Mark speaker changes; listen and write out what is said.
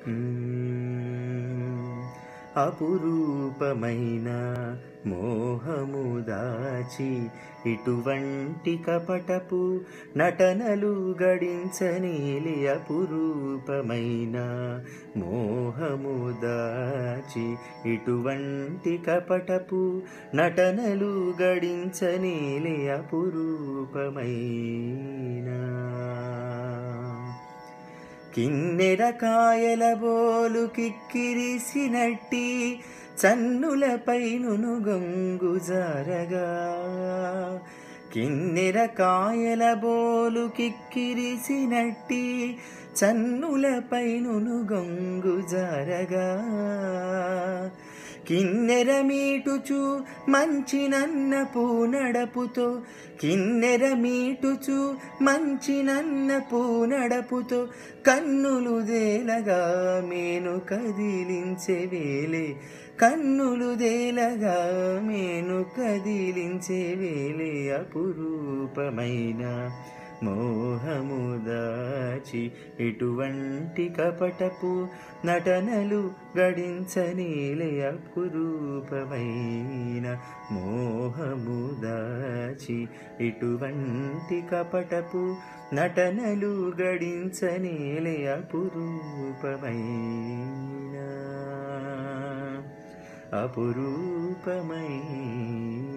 Speaker 1: అపురూపమైన మోహము దాచి ఇటువంటి కపటపు నటనలు గడించనీలి అపురూపమైన మోహము దాచి ఇటువంటి కపటపు నటనలు గడించనీలి అపురూపమైన కిన్నెర కాయల బోలు కిక్కిరిసినట్టి చన్నులపైనును గొంగు జారగా కిన్నెర కాయల బోలు కిక్కిరిసినట్టి చన్నులపైనును గొంగు జారగా కిన్నెర మీటుచు మంచి నన్న పూనడపుతో కిన్నెర మీటుచు మంచి నన్న పూనడపుతో కన్నులు దేలగా మేను కదిలించే వేలే కన్నులు దేలగా మేను కదిలించే వేలే అపురూపమైన మోహము దాచి ఇటువంటి కపటపు నటనలు గడించనీలే అపురూపమైన మోహము దాచి ఇటువంటి కపటపు నటనలు గడించనీలే అపురూపమైన అపురూపమైన